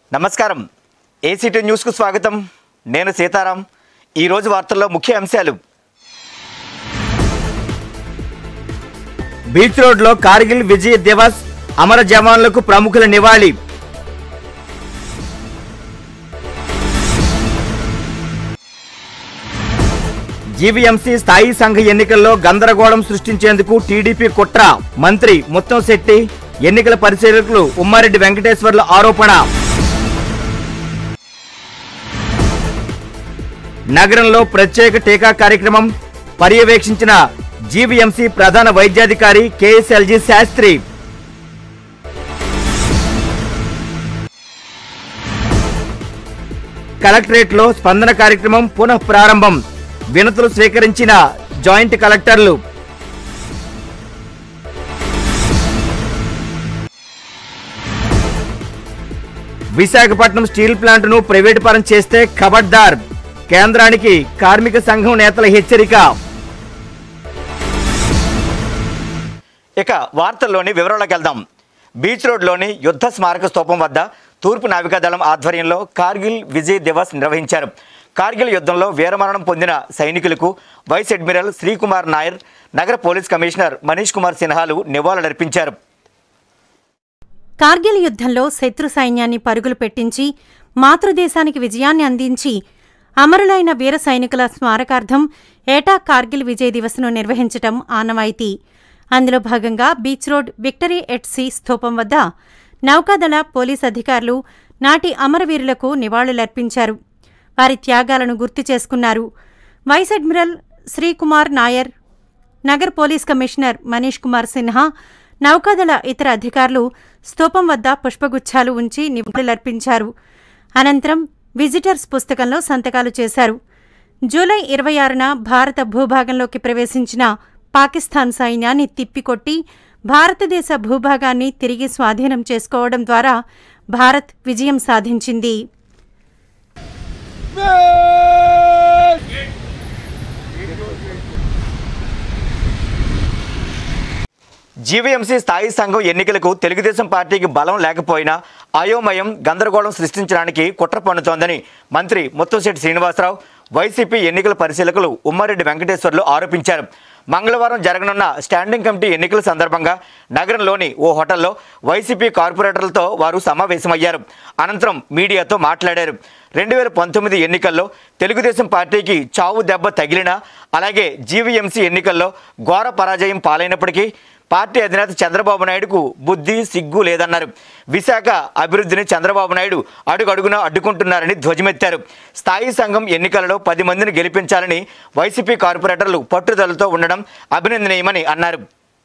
నమస్కారం ఏసీటీ న్యూస్కు స్వాగతం నేను సీతారాం ఈరోజు వార్తల్లో ముఖ్య అంశాలు బీచ్ రోడ్లో కార్గిల్ విజయ్ దివస్ అమర జవాన్లకు ప్రముఖుల నివాళి జీవీఎంసీ స్థాయి సంఘ ఎన్నికల్లో గందరగోళం సృష్టించేందుకు టీడీపీ కుట్ర మంత్రి ముత్తంశెట్టి ఎన్నికల పరిశీలకులు ఉమ్మారెడ్డి వెంకటేశ్వర్ల ఆరోపణ నగరంలో ప్రత్యేక టీకా కార్యక్రమం పర్యవేక్షించిన జీవీఎంసీ ప్రధాన వైద్యాధికారి కేఎస్ఎల్జీ శాస్త్రి కలెక్టరేట్లో స్పందన కార్యక్రమం పునః ప్రారంభం వినతులు స్వీకరించిన జాయింట్ కలెక్టర్లు విశాఖపట్నం స్టీల్ ప్లాంట్ను ప్రైవేటు పరం చేస్తే ఖబర్దార్ కేంద్రానికి కార్మిక సంఘం నేతల హెచ్చరిక ఇక వార్తల్లోని వివరాలకు వెళ్దాం బీచ్ రోడ్లోని యుద్ధ స్మారక స్తూపం వద్ద తూర్పు నావికాదళం ఆధ్వర్యంలో కార్గిల్ విజయ్ దివస్ నిర్వహించారు కార్గిల్ యుద్ధంలో వీరమరణం పొందిన సైనికులకు వైస్ అడ్మిరల్ శ్రీకుమార్ నాయర్ నగర పోలీస్ కమిషనర్ మనీష్ కుమార్ సిన్హాలు నివాళులర్పించారు కార్గిల్ యుద్ధంలో శత్రు సైన్యాన్ని పరుగులు పెట్టించి మాతృదేశానికి విజయాన్ని అందించి అమరులైన వీర సైనికుల స్మారకార్థం ఏటా కార్గిల్ విజయ్ దివస్ను నిర్వహించటం ఆనవాయితీ అందులో భాగంగా beach road victory at sea స్థూపం వద్ద నౌకాదళ పోలీస్ అధికారులు నాటి అమరవీరులకు నివాళులర్పించారు వారి త్యాగాలను గుర్తు చేసుకున్నారు వైస్ అడ్మిరల్ శ్రీకుమార్ నాయర్ నగర్ పోలీస్ కమిషనర్ మనీష్ కుమార్ సిన్హా నౌకాదళ ఇతర అధికారులు స్తూపం వద్ద పుష్పగుచ్ఛాలు ఉంచి నివాళులర్పించారు అనంతరం విజిటర్స్ పుస్తకంలో సంతకాలు చేశారు జూలై ఇరవై ఆరున భారత భూభాగంలోకి ప్రవేశించిన పాకిస్తాన్ సైన్యాన్ని తిప్పికొట్టి భారతదేశ భూభాగాన్ని తిరిగి స్వాధీనం చేసుకోవడం ద్వారా భారత్ విజయం సాధించింది జీవీఎంసీ స్థాయి సంఘం ఎన్నికలకు తెలుగుదేశం పార్టీకి బలం లేకపోయినా అయోమయం గందరగోళం సృష్టించడానికి కుట్ర పన్నుతోందని మంత్రి ముత్తంశెట్టి శ్రీనివాసరావు వైసీపీ ఎన్నికల పరిశీలకులు ఉమ్మారెడ్డి వెంకటేశ్వర్లు ఆరోపించారు మంగళవారం జరగనున్న స్టాండింగ్ కమిటీ ఎన్నికల సందర్భంగా నగరంలోని ఓ హోటల్లో వైసీపీ కార్పొరేటర్లతో వారు సమావేశమయ్యారు అనంతరం మీడియాతో మాట్లాడారు రెండు వేల పంతొమ్మిది ఎన్నికల్లో తెలుగుదేశం పార్టీకి చావు దెబ్బ తగిలినా అలాగే జీవీఎంసీ ఎన్నికల్లో ఘోర పరాజయం పాలైనప్పటికీ పార్టీ అధినేత చంద్రబాబు నాయుడుకు బుద్ధి సిగ్గు లేదన్నారు విశాఖ అభివృద్ధిని చంద్రబాబు నాయుడు అడుగడుగునా అడ్డుకుంటున్నారని ధ్వజమెత్తారు స్థాయి సంఘం ఎన్నికలలో పది మందిని గెలిపించాలని వైసీపీ కార్పొరేటర్లు పట్టుదలతో ఉండడం అభినందనీయమని అన్నారు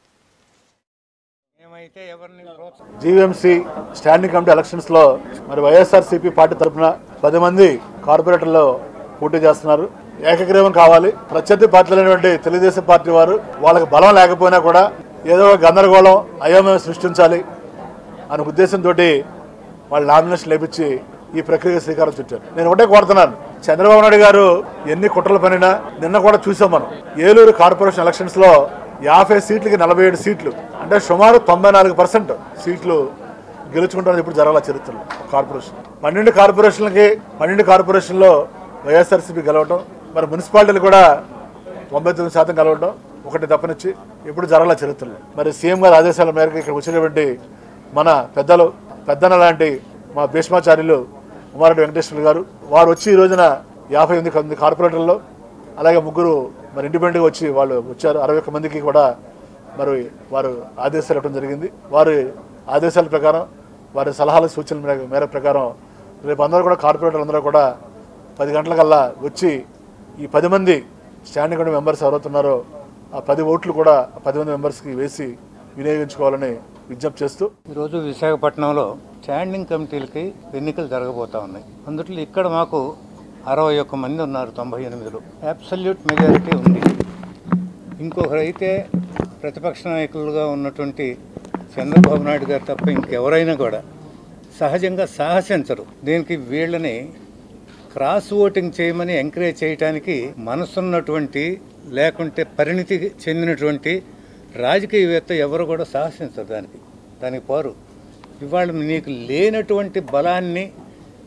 జీవీఎంసీ స్టాండింగ్ కమిటీ ఎలక్షన్స్ లో మరి వైఎస్ఆర్సీపీ పార్టీ తరఫున పది మంది కార్పొరేటర్లు పోటీ చేస్తున్నారు ఏకగ్రీవం కావాలి ప్రత్యర్థి పార్టీలైనటువంటి తెలుగుదేశం పార్టీ వారు వాళ్ళకి బలం లేకపోయినా కూడా ఏదో ఒక గందరగోళం అయోమయం సృష్టించాలి అనే ఉద్దేశంతో వాళ్ళు నామినేషన్ లేపించి ఈ ప్రక్రియ శ్రీకారం చుట్టారు నేను ఒకటే కోరుతున్నాను చంద్రబాబు నాయుడు గారు ఎన్ని కుట్రలు పనినా నిన్న కూడా చూసాం మనం ఏలూరు కార్పొరేషన్ ఎలక్షన్స్ లో యాభై సీట్లకి నలభై ఏడు సీట్లు అంటే సుమారు తొంభై నాలుగు పర్సెంట్ సీట్లు గెలుచుకుంటారని ఇప్పుడు జరగాల చరిత్రలో కార్పొరేషన్ పన్నెండు కార్పొరేషన్లకి పన్నెండు కార్పొరేషన్లో వైఎస్ఆర్సీపీ గెలవటం మరి మున్సిపాలిటీలు కూడా తొంభై తొమ్మిది శాతం కలవడం ఒకటి తప్పనిచ్చి ఇప్పుడు జరగాల చరిత్రలో మరి సీఎం గారి ఆదేశాల మేరకు ఇక్కడ వచ్చినటువంటి మన పెద్దలు పెద్దన లాంటి మా భీష్మాచార్యులు ఉమారెడ్డి వెంకటేశ్వర గారు వారు వచ్చి ఈ రోజున యాభై ఎనిమిది మంది కార్పొరేటర్లో అలాగే ముగ్గురు మరి ఇండిపెండెంట్గా వచ్చి వాళ్ళు వచ్చారు అరవై ఒక్క మందికి కూడా మరి వారు ఆదేశాలు ఇవ్వడం జరిగింది వారి ఆదేశాల ప్రకారం వారి సలహాల సూచనల మేర- మేర ప్రకారం రేపు అందరూ కూడా కార్పొరేటర్లు అందరూ కూడా పది గంటలకల్లా వచ్చి ఈ పది మంది స్టాండింగ్ కమిటీ మెంబర్స్ ఎవరవుతున్నారో ఆ పది ఓట్లు కూడా ఆ పది మంది మెంబర్స్కి వేసి వినియోగించుకోవాలని విజ్ఞప్తి చేస్తూ ఈరోజు విశాఖపట్నంలో స్టాండింగ్ కమిటీలకి ఎన్నికలు జరగబోతా ఉన్నాయి అందుట్లో ఇక్కడ మాకు అరవై ఒక్క మంది ఉన్నారు తొంభై ఎనిమిదిలో అబ్సల్యూట్ మెజారిటీ ఉంది ఇంకొకరు అయితే ప్రతిపక్ష నాయకులుగా ఉన్నటువంటి చంద్రబాబు నాయుడు గారు తప్ప ఇంకెవరైనా కూడా సహజంగా సాహసించరు దీనికి వీళ్ళని క్రాస్ ఓటింగ్ చేయమని ఎంకరేజ్ చేయడానికి మనసున్నటువంటి లేకుంటే పరిణితి చెందినటువంటి రాజకీయవేత్త ఎవరు కూడా సాహసించరు దానికి దానికి పోరు ఇవాళ నీకు లేనటువంటి బలాన్ని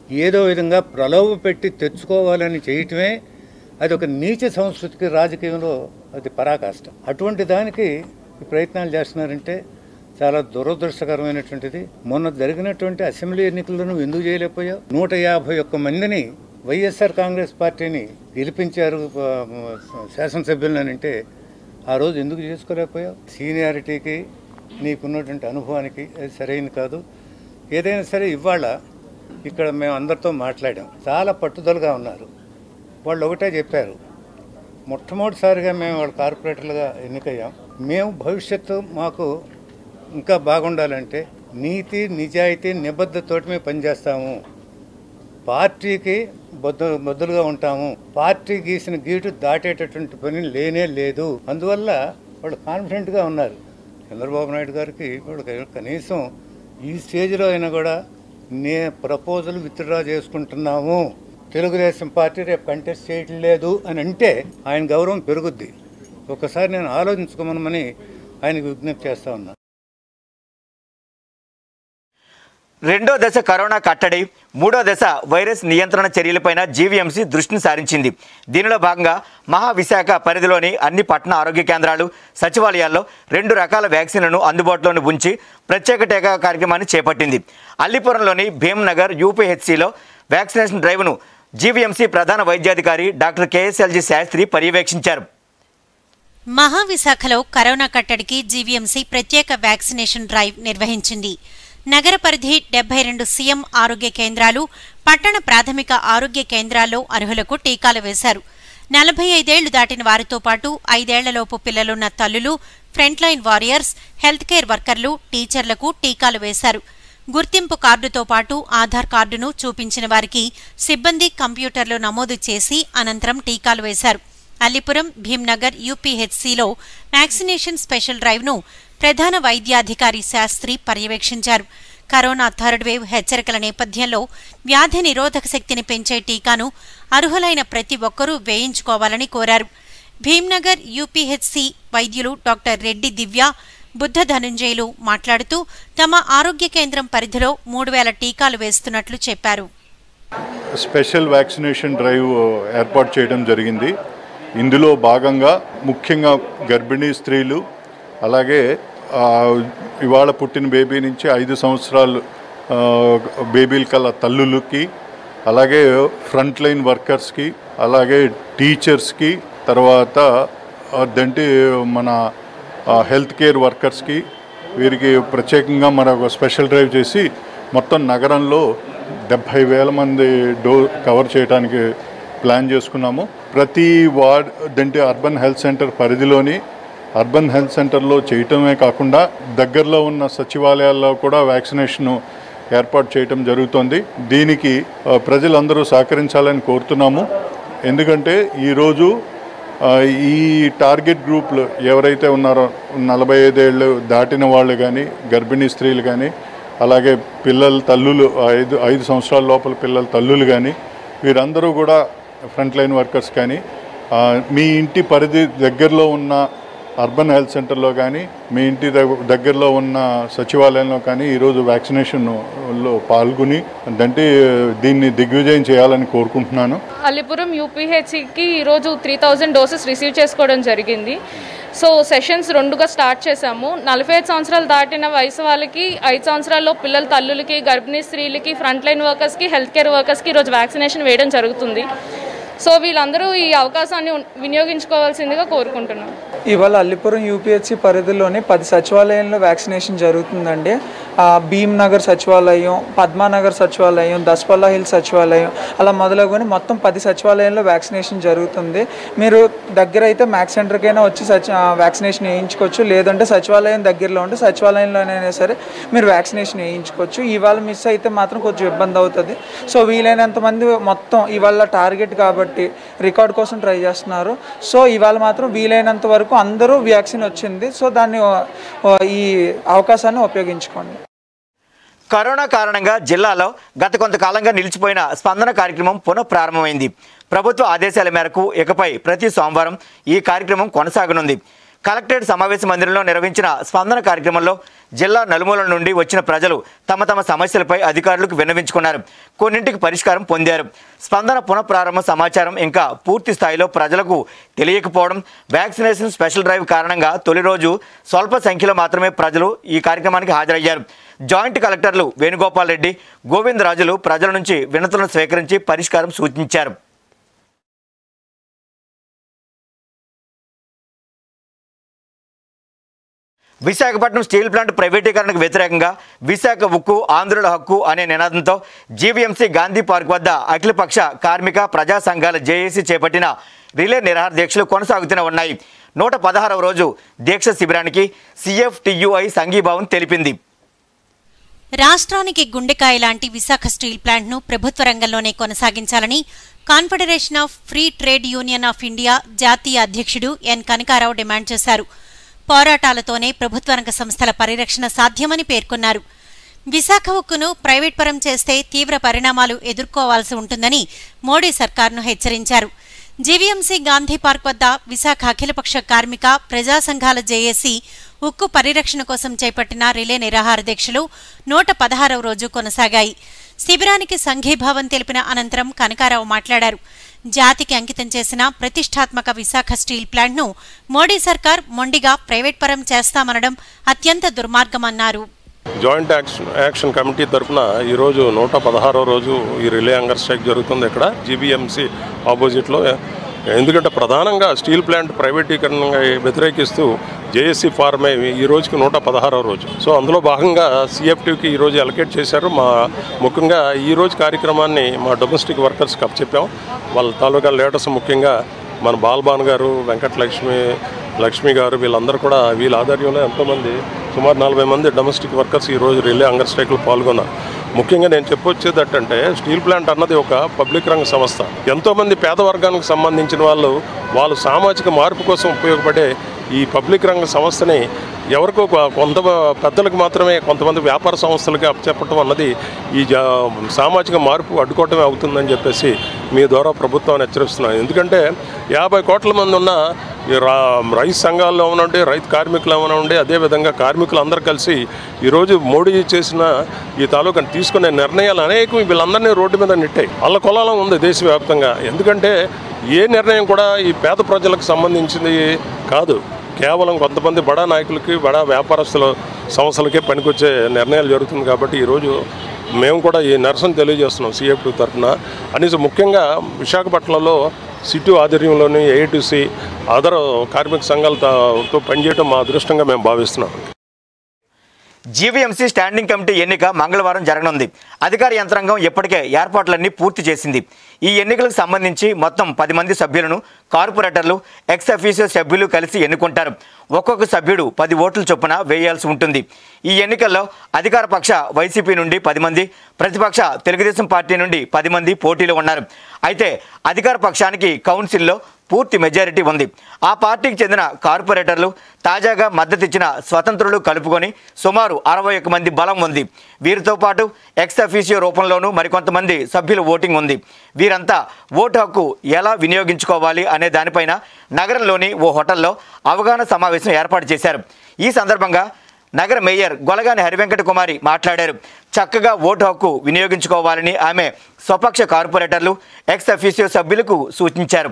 ఏదో విధంగా ప్రలోభ పెట్టి తెచ్చుకోవాలని చేయటమే అది ఒక నీచ సంస్కృతికి రాజకీయంలో అది పరాకాష్ట అటువంటి దానికి ఈ ప్రయత్నాలు చేస్తున్నారంటే చాలా దురదృష్టకరమైనటువంటిది మొన్న జరిగినటువంటి అసెంబ్లీ ఎన్నికల్లో నువ్వు ఎందుకు చేయలేకపోయావు నూట యాభై ఒక్క మందిని వైఎస్ఆర్ కాంగ్రెస్ పార్టీని గెలిపించారు ఆ, శాసనసభ్యులని అంటే ఆ రోజు ఎందుకు చేసుకోలేకపోయావు సీనియారిటీకి నీకున్నటువంటి అనుభవానికి అది సరైనది కాదు ఏదైనా సరే ఇవాళ ఇక్కడ మేము అందరితో మాట్లాడాం చాలా పట్టుదలగా ఉన్నారు వాళ్ళు ఒకటే చెప్పారు మొట్టమొదటిసారిగా మేము వాళ్ళ కార్పొరేటర్లుగా ఎన్నికయ్యాం మేము భవిష్యత్తు మాకు ఇంకా బాగుండాలంటే నీతి నిజాయితీ నిబద్ధతోటి మేము పనిచేస్తాము పార్టీకి బొద్దు బొద్దులుగా ఉంటాము పార్టీ గీసిన గీటు దాటేటటువంటి పని లేనే లేదు అందువల్ల వాళ్ళు కాన్ఫిడెంట్గా ఉన్నారు చంద్రబాబు నాయుడు గారికి వాళ్ళు కనీసం ఈ స్టేజ్లో అయినా కూడా నే ప్రపోజల్ విత్డ్రా చేసుకుంటున్నాము తెలుగుదేశం పార్టీ రేపు కంటెస్ట్ చేయటం లేదు అని అంటే ఆయన గౌరవం పెరుగుద్ది ఒకసారి నేను ఆలోచించుకోమనమని ఆయనకు విజ్ఞప్తి చేస్తా ఉన్నా రెండో దశ కరోనా కట్టడి మూడో దశ వైరస్ నియంత్రణ చర్యలపైన జీవీఎంసీ దృష్టిని సారించింది దీనిలో భాగంగా మహావిశాఖ పరిధిలోని అన్ని పట్టణ ఆరోగ్య కేంద్రాలు సచివాలయాల్లో రెండు రకాల వ్యాక్సిన్లను అందుబాటులోని ఉంచి ప్రత్యేక టీకా కార్యక్రమాన్ని చేపట్టింది అల్లిపురంలోని భీమ్నగర్ యూపీహెచ్సిలో వ్యాక్సినేషన్ డ్రైవ్ను జీవీఎంసీ ప్రధాన వైద్యాధికారి డాక్టర్ కేఎస్ఎల్జీ శాస్త్రి పర్యవేక్షించారు మహావిశాఖలో కరోనా కట్టడికి జీవీఎంసీ ప్రత్యేక వ్యాక్సినేషన్ డ్రైవ్ నిర్వహించింది నగర పరిధి డెబ్బై రెండు సీఎం ఆరోగ్య కేంద్రాలు పట్టణ ప్రాథమిక ఆరోగ్య కేంద్రాల్లో అర్హులకు టీకాలు వేశారు నలభై ఐదేళ్లు దాటిన వారితో పాటు ఐదేళ్లలోపు పిల్లలున్న తల్లులు ఫ్రంట్లైన్ వారియర్స్ హెల్త్ కేర్ వర్కర్లు టీచర్లకు టీకాలు వేశారు గుర్తింపు కార్డుతో పాటు ఆధార్ కార్డును చూపించిన వారికి సిబ్బంది కంప్యూటర్లో నమోదు చేసి అనంతరం టీకాలు వేశారు అల్లిపురం భీమ్నగర్ యూపీహెచ్సిలో వ్యాక్సినేషన్ స్పెషల్ డ్రైవ్ను ప్రధాన వైద్యాధికారి శాస్త్రి పర్యవేక్షించారు కరోనా థర్డ్ వేవ్ హెచ్చరికల నేపథ్యంలో వ్యాధి నిరోధక శక్తిని పెంచే టీకాను అర్హులైన ప్రతి ఒక్కరూ వేయించుకోవాలని కోరారు భీమ్నగర్ యూపీహెచ్సి వైద్యులు డాక్టర్ రెడ్డి దివ్య బుద్ధ ధనుంజయులు మాట్లాడుతూ తమ ఆరోగ్య కేంద్రం పరిధిలో మూడు వేల టీకాలు వేస్తున్నట్లు చెప్పారు స్పెషల్ వ్యాక్సినేషన్ డ్రైవ్ ఏర్పాటు చేయడం జరిగింది ఇందులో భాగంగా ముఖ్యంగా గర్భిణీ స్త్రీలు అలాగే ఆ, ఇవాళ పుట్టిన బేబీ నుంచి ఐదు సంవత్సరాలు ఆ, బేబీల కల తల్లులకి అలాగే ఫ్రంట్ లైన్ వర్కర్స్కి అలాగే టీచర్స్కి తర్వాత అదంటే మన హెల్త్ కేర్ వర్కర్స్కి వీరికి ప్రత్యేకంగా మరొక స్పెషల్ డ్రైవ్ చేసి మొత్తం నగరంలో డెబ్భై వేల మంది డో కవర్ చేయడానికి ప్లాన్ చేసుకున్నాము ప్రతి వార్డ్ అంటే అర్బన్ హెల్త్ సెంటర్ పరిధిలోని అర్బన్ హెల్త్ సెంటర్లో చేయటమే కాకుండా దగ్గరలో ఉన్న సచివాలయాల్లో కూడా వ్యాక్సినేషన్ ఏర్పాటు చేయటం జరుగుతోంది దీనికి ఆ, ప్రజలందరూ సహకరించాలని కోరుతున్నాము ఎందుకంటే ఈరోజు ఆ, ఈ టార్గెట్ గ్రూప్లు ఎవరైతే ఉన్నారో నలభై ఐదేళ్ళు దాటిన వాళ్ళు కానీ గర్భిణీ స్త్రీలు కానీ అలాగే పిల్లల తల్లులు ఐదు ఐదు సంవత్సరాల లోపల పిల్లల తల్లులు కానీ వీరందరూ కూడా ఫ్రంట్ లైన్ వర్కర్స్ కానీ ఆ, మీ ఇంటి పరిధి దగ్గరలో ఉన్న అర్బన్ హెల్త్ సెంటర్లో కానీ మీ ఇంటి దగ్గ- దగ్గరలో ఉన్న సచివాలయంలో కానీ ఈరోజు వ్యాక్సినేషన్లో పాల్గొని అంటే దీన్ని దిగ్విజయం చేయాలని కోరుకుంటున్నాను అల్లిపురం యూపీహెచ్సికి ఈరోజు త్రీ థౌజండ్ డోసెస్ రిసీవ్ చేసుకోవడం జరిగింది సో సెషన్స్ రెండుగా స్టార్ట్ చేశాము నలభై ఐదు సంవత్సరాలు దాటిన వయసు వాళ్ళకి ఐదు సంవత్సరాల్లో పిల్లల తల్లులకి గర్భిణీ స్త్రీలకి ఫ్రంట్ లైన్ వర్కర్స్కి హెల్త్ కేర్ వర్కర్స్కి ఈరోజు వ్యాక్సినేషన్ వేయడం జరుగుతుంది సో వీళ్ళందరూ ఈ అవకాశాన్ని ఉన్- వినియోగించుకోవాల్సిందిగా కోరుకుంటున్నాం ఇవాళ అల్లిపురం యూపీహెచ్సి పరిధిలోని పది సచివాలయంలో వ్యాక్సినేషన్ జరుగుతుందండి ఆ, భీమ్ నగర్ సచివాలయం పద్మానగర్ సచివాలయం దస్పల్లా హిల్ సచివాలయం అలా మొదలుకొని మొత్తం పది సచివాలయంలో వ్యాక్సినేషన్ జరుగుతుంది మీరు దగ్గర అయితే మ్యాక్స్ సెంటర్కైనా వచ్చి సచి ఆ, వ్యాక్సినేషన్ వేయించుకోవచ్చు లేదంటే సచివాలయం దగ్గరలో ఉంటే సచివాలయంలోనైనా సరే మీరు వ్యాక్సినేషన్ వేయించుకోవచ్చు ఇవాళ మిస్ అయితే మాత్రం కొంచెం ఇబ్బంది అవుతుంది సో వీలైనంత మంది మొత్తం ఇవాళ టార్గెట్ కాబట్టి రికార్డ్ కోసం ట్రై చేస్తున్నారు సో ఇవాళ మాత్రం వీలైనంత వరకు అందరూ వ్యాక్సిన్ వచ్చింది సో దాన్ని ఆ, ఆ, ఈ అవకాశాన్ని ఉపయోగించుకోండి కరోనా కారణంగా జిల్లాలో గత కొంతకాలంగా నిలిచిపోయిన స్పందన కార్యక్రమం పునః ప్రారంభమైంది ప్రభుత్వ ఆదేశాల మేరకు ఇకపై ప్రతి సోమవారం ఈ కార్యక్రమం కొనసాగనుంది కలెక్టరేట్ సమావేశ మందిరంలో నిర్వహించిన స్పందన కార్యక్రమంలో జిల్లా నలుమూలల నుండి వచ్చిన ప్రజలు తమ తమ సమస్యలపై అధికారులకు విన్నవించుకున్నారు కొన్నింటికి పరిష్కారం పొందారు స్పందన పునఃప్రారంభ సమాచారం ఇంకా పూర్తి స్థాయిలో ప్రజలకు తెలియకపోవడం వ్యాక్సినేషన్ స్పెషల్ డ్రైవ్ కారణంగా తొలి రోజు స్వల్ప సంఖ్యలో మాత్రమే ప్రజలు ఈ కార్యక్రమానికి హాజరయ్యారు జాయింట్ కలెక్టర్లు వేణుగోపాల్ రెడ్డి గోవిందరాజులు ప్రజల నుంచి వినతులను స్వీకరించి పరిష్కారం సూచించారు విశాఖపట్నం స్టీల్ ప్లాంట్ ప్రైవేటీకరణకు వ్యతిరేకంగా విశాఖ ఉక్కు ఆంధ్రుల హక్కు అనే నినాదంతో జీవీఎంసీ గాంధీ పార్క్ వద్ద అఖిలపక్ష కార్మిక ప్రజా సంఘాల జేఏసీ చేపట్టిన రిలే నిరాహార దీక్షలు కొనసాగుతూనే ఉన్నాయి నూట పదహారవ రోజు దీక్ష శిబిరానికి సిఎఫ్టియుఐ సంఘీభావం తెలిపింది రాష్ట్రానికి గుండెకాయ లాంటి విశాఖ స్టీల్ ప్లాంట్ను ప్రభుత్వ రంగంలోనే కొనసాగించాలని confederation of free trade union of India జాతీయ అధ్యక్షుడు ఎన్ కనకారావు డిమాండ్ చేశారు పోరాటాలతోనే ప్రభుత్వ రంగ సంస్థల పరిరక్షణ సాధ్యమని పేర్కొన్నారు విశాఖ ఉక్కును ప్రైవేట్ పరం చేస్తే తీవ్ర పరిణామాలు ఎదుర్కోవాల్సి ఉంటుందని మోడీ సర్కార్ను హెచ్చరించారు జీవీఎంసీ గాంధీ పార్క్ వద్ద విశాఖ అఖిలపక్ష కార్మిక ప్రజా సంఘాల జేఏసీ ఉక్కు పరిరక్షణ కోసం చేపట్టిన రిలే నిరాహార దీక్షలు నూట పదహారవ రోజు కొనసాగాయి శిబిరానికి సంఘీభావం తెలిపిన అనంతరం కనకారావు మాట్లాడారు జాతికి అంకితం చేసిన ప్రతిష్టాత్మక విశాఖ స్టీల్ ప్లాంట్ను మోడీ సర్కార్ మొండిగా ప్రైవేట్ పరం చేస్తామనడం అత్యంత దుర్మార్గమన్నారు జాయింట్ యాక్షన్ యాక్షన్ కమిటీ తరఫున ఈరోజు నూట పదహారో రోజు ఈ రిలే హంగర్ స్ట్రైక్ జరుగుతుంది ఇక్కడ జీబీఎంసీ ఆపోజిట్లో ఎందుకంటే ప్రధానంగా స్టీల్ ప్లాంట్ ప్రైవేటీకరణ వ్యతిరేకిస్తూ జేఏసీ ఫార్మే ఈ రోజుకి నూట పదహారో రోజు సో అందులో భాగంగా సిఎఫ్టీకి ఈ రోజు అలకేట్ చేశారు మా ముఖ్యంగా ఈ రోజు కార్యక్రమాన్ని మా డొమెస్టిక్ వర్కర్స్కి అప్పచెప్పాం వాళ్ళ తాలూకా లీడర్స్ ముఖ్యంగా మన బాల్బాన్ గారు వెంకటలక్ష్మి లక్ష్మి గారు వీళ్ళందరూ కూడా వీళ్ళ ఆధ్వర్యంలో ఎంతోమంది సుమారు నలభై మంది డొమెస్టిక్ వర్కర్స్ ఈ రోజు రిలే హంగర్ స్ట్రైక్లో పాల్గొన్నారు ముఖ్యంగా నేను చెప్పొచ్చేది ఏంటంటే స్టీల్ ప్లాంట్ అన్నది ఒక పబ్లిక్ రంగ సంస్థ ఎంతోమంది పేద వర్గానికి సంబంధించిన వాళ్ళు వాళ్ళు సామాజిక మార్పు కోసం ఉపయోగపడే ఈ పబ్లిక్ రంగ సంస్థని ఎవరికో కొ- కొంత పెద్దలకు మాత్రమే కొంతమంది వ్యాపార సంస్థలకి అప్పచెప్పటం అన్నది ఈ జా సామాజిక మార్పు అడ్డుకోవటమే అవుతుందని చెప్పేసి మీ ద్వారా ప్రభుత్వాన్ని హెచ్చరిస్తున్నాను ఎందుకంటే యాభై కోట్ల మంది ఉన్న ఈ రా రైతు సంఘాల్లో ఉండే రైతు కార్మికులు ఏమైనా ఉండే అదేవిధంగా కార్మికులు అందరూ కలిసి ఈరోజు మోడీ చేసిన ఈ తాలూకా తీసుకునే నిర్ణయాలు అనేకం వీళ్ళందరినీ రోడ్డు మీద నెట్టాయి అల్ల కొలాలం ఉంది దేశవ్యాప్తంగా ఎందుకంటే ఏ నిర్ణయం కూడా ఈ పేద ప్రజలకు సంబంధించింది కాదు కేవలం కొంతమంది బడా నాయకులకి బడా వ్యాపారస్తుల సంస్థలకే పనికొచ్చే నిర్ణయాలు జరుగుతుంది కాబట్టి ఈరోజు మేము కూడా ఈ నిరసన తెలియజేస్తున్నాం సిఎఫ్ తరఫున అనేసి ముఖ్యంగా విశాఖపట్నంలో సిటీ ఆధ్వర్యంలోని ఏఐటీసీ అదర్ కార్మిక సంఘాలతో పనిచేయడం మా అదృష్టంగా మేము భావిస్తున్నాం జీవీఎంసీ స్టాండింగ్ కమిటీ ఎన్నిక మంగళవారం జరగనుంది అధికార యంత్రాంగం ఇప్పటికే ఏర్పాట్లన్నీ పూర్తి చేసింది ఈ ఎన్నికలకు సంబంధించి మొత్తం పది మంది సభ్యులను కార్పొరేటర్లు ఎక్స్ అఫీషియల్ సభ్యులు కలిసి ఎన్నుకుంటారు ఒక్కొక్క సభ్యుడు పది ఓట్ల చొప్పున వేయాల్సి ఉంటుంది ఈ ఎన్నికల్లో అధికార పక్ష వైసీపీ నుండి పది మంది ప్రతిపక్ష తెలుగుదేశం పార్టీ నుండి పది మంది పోటీలో ఉన్నారు అయితే అధికార పక్షానికి కౌన్సిల్లో పూర్తి మెజారిటీ ఉంది ఆ పార్టీకి చెందిన కార్పొరేటర్లు తాజాగా మద్దతిచ్చిన స్వతంత్రులు కలుపుకొని సుమారు అరవై ఒక్క మంది బలం ఉంది వీరితో పాటు ఎక్స్ అఫీషియో రూపంలోనూ మరికొంతమంది సభ్యుల ఓటింగ్ ఉంది వీరంతా ఓటు హక్కు ఎలా వినియోగించుకోవాలి అనే దానిపైన నగరంలోని ఓ హోటల్లో అవగాహన సమావేశం ఏర్పాటు చేశారు ఈ సందర్భంగా నగర మేయర్ గొలగాని హరివెంకట కుమారి మాట్లాడారు చక్కగా ఓటు హక్కు వినియోగించుకోవాలని ఆమె స్వపక్ష కార్పొరేటర్లు ఎక్స్ అఫీషియో సభ్యులకు సూచించారు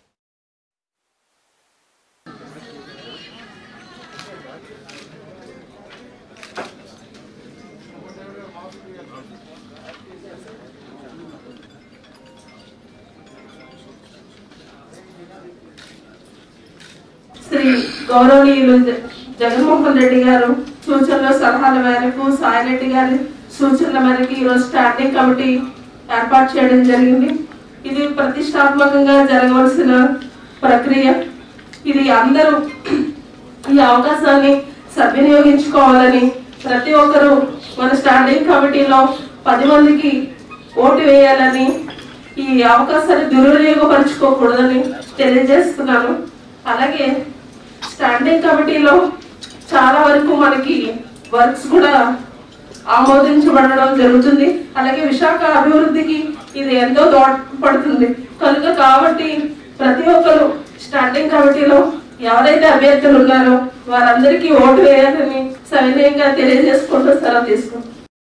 శ్రీ గౌరవనీయులు జ- జగన్మోహన్ రెడ్డి గారు సూచనల సలహాల మేరకు సాయిరెడ్డి గారి సూచనల మేరకు ఈరోజు స్టాండింగ్ కమిటీ ఏర్పాటు చేయడం జరిగింది ఇది ప్రతిష్టాత్మకంగా జరగవలసిన ప్రక్రియ ఇది అందరూ ఈ అవకాశాన్ని సద్వినియోగించుకోవాలని ప్రతి ఒక్కరూ మన స్టాండింగ్ కమిటీలో పది మందికి ఓటు వేయాలని ఈ అవకాశాన్ని దుర్వినియోగపరచుకోకూడదని తెలియజేస్తున్నాను అలాగే స్టాండింగ్ కమిటీలో చాలా వరకు మనకి వర్క్స్ కూడా ఆమోదించబడడం జరుగుతుంది అలాగే విశాఖ అభివృద్ధికి ఇది ఎంతో దోహదపడుతుంది కనుక కాబట్టి ప్రతి ఒక్కరు స్టాండింగ్ కమిటీలో ఎవరైతే అభ్యర్థులు ఉన్నారో వారందరికీ ఓటు వేయాలని సవినయంగా తెలియజేసుకుంటూ సెలవు తీసుకుంటాం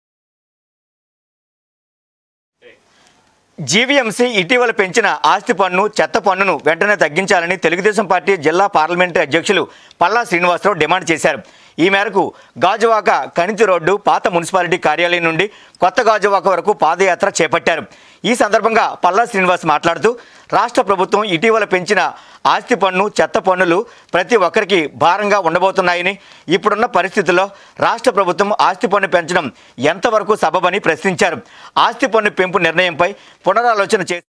జీవీఎంసీ ఇటీవల పెంచిన ఆస్తి పన్ను చెత్త పన్నును వెంటనే తగ్గించాలని తెలుగుదేశం పార్టీ జిల్లా పార్లమెంటరీ అధ్యక్షులు పల్లా శ్రీనివాసరావు డిమాండ్ చేశారు ఈ మేరకు గాజువాక కణితి రోడ్డు పాత మున్సిపాలిటీ కార్యాలయం నుండి కొత్త గాజువాక వరకు పాదయాత్ర చేపట్టారు ఈ సందర్భంగా పల్లా శ్రీనివాస్ మాట్లాడుతూ రాష్ట్ర ప్రభుత్వం ఇటీవల పెంచిన ఆస్తి పన్ను చెత్త పన్నులు ప్రతి ఒక్కరికి భారంగా ఉండబోతున్నాయని ఇప్పుడున్న పరిస్థితుల్లో రాష్ట్ర ప్రభుత్వం ఆస్తి పన్ను పెంచడం ఎంతవరకు సబబని ప్రశ్నించారు ఆస్తి పన్ను పెంపు నిర్ణయంపై పునరాలోచన చేసి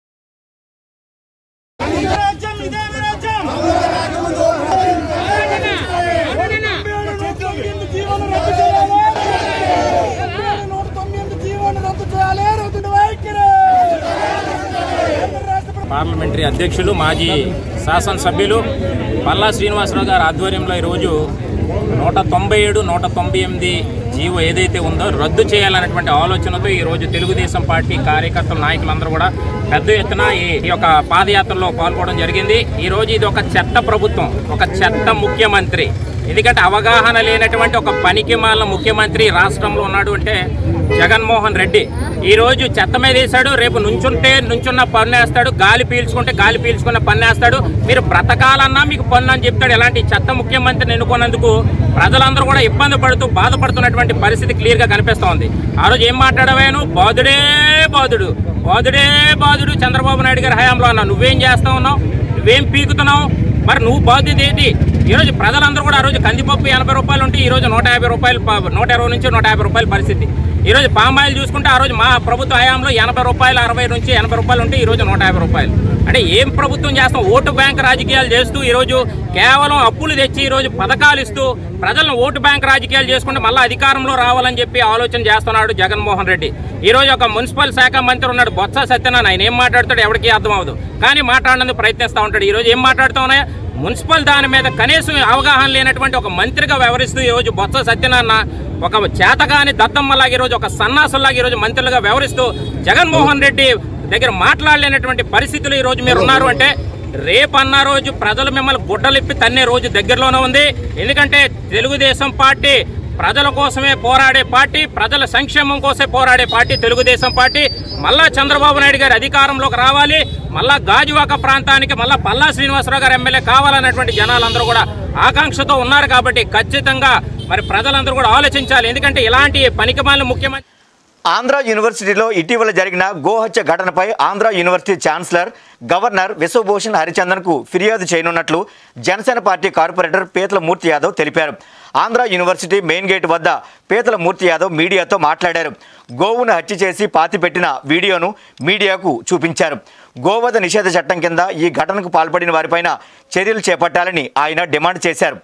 పార్లమెంటరీ అధ్యక్షులు మాజీ శాసనసభ్యులు పల్లా శ్రీనివాసరావు గారి ఆధ్వర్యంలో ఈరోజు నూట తొంభై ఏడు నూట తొంభై ఎనిమిది జీవో ఏదైతే ఉందో రద్దు చేయాలనేటువంటి ఆలోచనతో ఈరోజు తెలుగుదేశం పార్టీ కార్యకర్తల నాయకులందరూ కూడా పెద్ద ఎత్తున ఈ ఈ యొక్క పాదయాత్రలో పాల్గొనడం జరిగింది ఈరోజు ఇది ఒక చెత్త ప్రభుత్వం ఒక చెత్త ముఖ్యమంత్రి ఎందుకంటే అవగాహన లేనటువంటి ఒక పనికి మాలిన ముఖ్యమంత్రి రాష్ట్రంలో ఉన్నాడు అంటే జగన్మోహన్ రెడ్డి ఈ రోజు చెత్త మీద వేశాడు రేపు నుంచుంటే నుంచున్న పన్ను వేస్తాడు గాలి పీల్చుకుంటే గాలి పీల్చుకున్న పన్ను వేస్తాడు మీరు బ్రతకాలన్నా మీకు పన్ను అని చెప్తాడు ఎలాంటి చెత్త ముఖ్యమంత్రిని ఎన్నుకున్నందుకు ప్రజలందరూ కూడా ఇబ్బంది పడుతూ బాధపడుతున్నటువంటి పరిస్థితి క్లియర్గా కనిపిస్తూ ఉంది ఆ రోజు ఏం మాట్లాడవేను బాధుడే బాధుడు బాధుడే బాధుడు చంద్రబాబు నాయుడు గారి హయాంలో అన్నా నువ్వేం చేస్తా ఉన్నావు నువ్వేం పీకుతున్నావు మరి నువ్వు బాధ్యత ఏంటి ఈరోజు ప్రజలందరూ కూడా ఆ రోజు కందిపప్పు ఎనభై రూపాయలు ఉంటే ఈ రోజు నూట యాభై రూపాయలు ప- నూట ఇరవై నుంచి నూట యాభై రూపాయల పరిస్థితి ఈ రోజు పామాయిల్ చూసుకుంటే ఆ రోజు మా ప్రభుత్వ హయాంలో ఎనభై రూపాయలు అరవై నుంచి ఎనభై రూపాయలు ఉంటే ఈ రోజు నూట యాభై రూపాయలు అంటే ఏం ప్రభుత్వం చేస్తాం ఓటు బ్యాంక్ రాజకీయాలు చేస్తూ ఈ రోజు కేవలం అప్పులు తెచ్చి ఈ రోజు పథకాలు ఇస్తూ ప్రజలను ఓటు బ్యాంక్ రాజకీయాలు చేసుకుంటే మళ్ళీ అధికారంలో రావాలని చెప్పి ఆలోచన చేస్తున్నాడు జగన్మోహన్ రెడ్డి ఈ రోజు ఒక మున్సిపల్ శాఖ మంత్రి ఉన్నాడు బొత్స సత్యనారాయణ ఆయన ఏం మాట్లాడతాడు ఎవరికి అర్థం అవ్వదు కానీ మాట్లాడినందుకు ప్రయత్నిస్తూ ఉంటాడు ఈ రోజు ఏం మాట్లాడుతూ ఉన్నాయా మున్సిపల్ దాని మీద కనీసం అవగాహన లేనటువంటి ఒక మంత్రిగా వ్యవహరిస్తూ ఈరోజు బొత్స సత్యనారాయణ ఒక చేతగాని దత్తమ్మలాగా ఈరోజు ఒక సన్నాసులాగా ఈరోజు మంత్రులుగా వ్యవహరిస్తూ జగన్మోహన్ రెడ్డి దగ్గర మాట్లాడలేనటువంటి పరిస్థితులు ఈ రోజు మీరు ఉన్నారు అంటే రేపు అన్న రోజు ప్రజలు మిమ్మల్ని గుడ్డలిప్పి తన్నే రోజు దగ్గరలోనే ఉంది ఎందుకంటే తెలుగుదేశం పార్టీ ప్రజల కోసమే పోరాడే పార్టీ ప్రజల సంక్షేమం కోసమే పోరాడే పార్టీ తెలుగుదేశం పార్టీ మళ్ళా చంద్రబాబు నాయుడు గారి అధికారంలోకి రావాలి మళ్ళా గాజువాక ప్రాంతానికి మళ్ళా పల్లా శ్రీనివాసరావు గారు ఎమ్మెల్యే కావాలన్నటువంటి జనాలందరూ కూడా ఆకాంక్షతో ఉన్నారు కాబట్టి ఖచ్చితంగా మరి ప్రజలందరూ కూడా ఆలోచించాలి ఎందుకంటే ఇలాంటి పనికిమాలిన ముఖ్యమంత్రి ఆంధ్ర యూనివర్సిటీలో ఇటీవల జరిగిన గోహత్య ఘటనపై Andhra university chancellor governor Viswabhushan హరిచందన్కు ఫిర్యాదు చేయనున్నట్లు జనసేన పార్టీ కార్పొరేటర్ పీతల మూర్తి యాదవ్ తెలిపారు ఆంధ్ర యూనివర్సిటీ మెయిన్ గేట్ వద్ద పీతల మూర్తి యాదవ్ మీడియాతో మాట్లాడారు గోవును హత్య చేసి పాతిపెట్టిన వీడియోను మీడియాకు చూపించారు గోవధ నిషేధ చట్టం కింద ఈ ఘటనకు పాల్పడిన వారిపైన చర్యలు చేపట్టాలని ఆయన డిమాండ్ చేశారు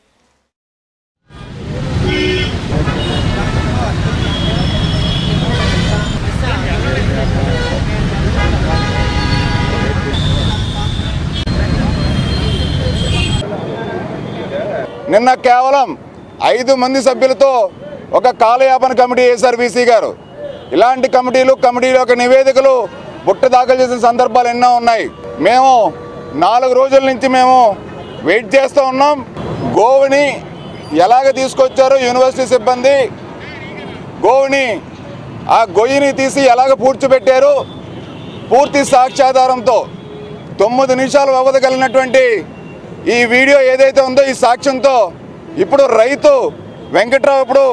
నిన్న కేవలం ఐదు మంది సభ్యులతో ఒక కాలయాపన కమిటీ వేశారు వీసీ గారు ఇలాంటి కమిటీలు కమిటీల యొక్క నివేదికలు బుట్ట దాఖలు చేసిన సందర్భాలు ఎన్నో ఉన్నాయి మేము నాలుగు రోజుల నుంచి మేము వెయిట్ చేస్తూ ఉన్నాం గోవుని ఎలాగ తీసుకొచ్చారో యూనివర్సిటీ సిబ్బంది గోవుని ఆ గొయ్యిని తీసి ఎలాగ పూడ్చిపెట్టారు పూర్తి సాక్ష్యాధారంతో తొమ్మిది నిమిషాలు వ్యవధి కలిగినటువంటి ఈ వీడియో ఏదైతే ఉందో ఈ సాక్ష్యంతో ఇప్పుడు రైతు వెంకట్రావు ఇప్పుడు